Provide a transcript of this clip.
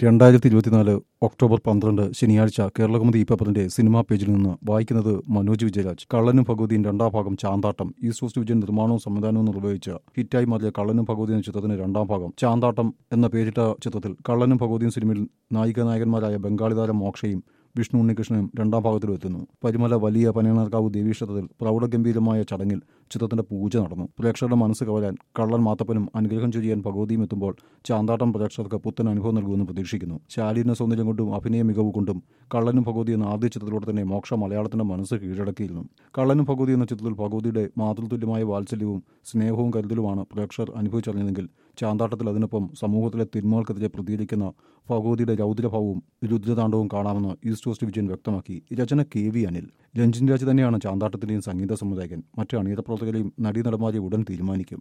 രണ്ടായിരത്തി ഇരുപത്തിനാല് ഒക്ടോബർ പന്ത്രണ്ട് ശനിയാഴ്ച കേരളകൗമുദി ഈ പേപ്പറിന്റെ സിനിമാ പേജിൽ നിന്ന് വായിക്കുന്നത് മനോജ് വിജയരാജ് കള്ളനും ഭഗവതിയും രണ്ടാം ഭാഗം ചാന്താട്ടം ഈസ്റ്റ് വെസ്റ്റ് വിജയൻ നിർമ്മാണവും സംവിധാനവും നിർവഹിച്ച ഹിറ്റായി മാറിയ കള്ളനും ഭഗവതി എന്ന ചിത്രത്തിന്റെ രണ്ടാം ഭാഗം ചാന്താട്ടം എന്ന പേരിട്ട ചിത്രത്തിൽ കള്ളനും ഭഗവതിയും സിനിമയിൽ നായിക നായകന്മാരായ ബംഗാളി താരം മോക്ഷയും വിഷ്ണു ഉണ്ണികൃഷ്ണനും രണ്ടാം ഭാഗത്തിലും എത്തുന്നു പരിമല വലിയ പനയണർക്കാവ് ദേവീക്ഷേത്രത്തിൽ പ്രൗഢഗംഭീരമായ ചടങ്ങിൽ ചിത്രത്തിന്റെ പൂജ നടന്നു പ്രേക്ഷകരുടെ മനസ്സ് കവരാൻ കള്ളൻ മാത്തപ്പനും അനുഗ്രഹം ചൊരിയാൻ ഭഗവതിയും എത്തുമ്പോൾ ചാന്താട്ടം പ്രേക്ഷകർക്ക് പുത്തൻ അനുഭവം നൽകുമെന്ന് പ്രതീക്ഷിക്കുന്നു ശാലീന സൗന്ദര്യം കൊണ്ടും അഭിനയ മികവ് കൊണ്ടും കള്ളനും ഭഗവതി എന്ന ആദ്യ ചിത്രത്തിലൂടെ തന്നെ മോക്ഷ മലയാളത്തിന്റെ മനസ്സ് കീഴടക്കിയിരുന്നു കള്ളനും ഭഗവതി എന്ന ചിത്രത്തിൽ ഭഗവതിയുടെ മാതൃതുല്യമായ വാത്സല്യവും സ്നേഹവും കരുതലുമാണ് പ്രേക്ഷകർ അനുഭവിച്ചറിഞ്ഞതെങ്കിൽ ചാന്താട്ടത്തിൽ അതിനൊപ്പം സമൂഹത്തിലെ തിന്മകൾക്കെതിരെ പ്രതികരിക്കുന്ന ഭഗവതിയുടെ രൗദ്രഭാവവും രുദ്രതാണ്ഡവും കാണാമെന്ന് ഈസ്റ്റ് വെസ്റ്റ് വിജയൻ വ്യക്തമാക്കി രചന കെ വി അനിൽ രഞ്ജിൻ രാജ് തന്നെയാണ് ചാന്താട്ടത്തിന്റെയും സംഗീത സംവിധായകൻ മറ്റ് അണിയറ പ്രവർത്തകരെയും നടീനടന്മാരെ ഉടൻ തീരുമാനിക്കും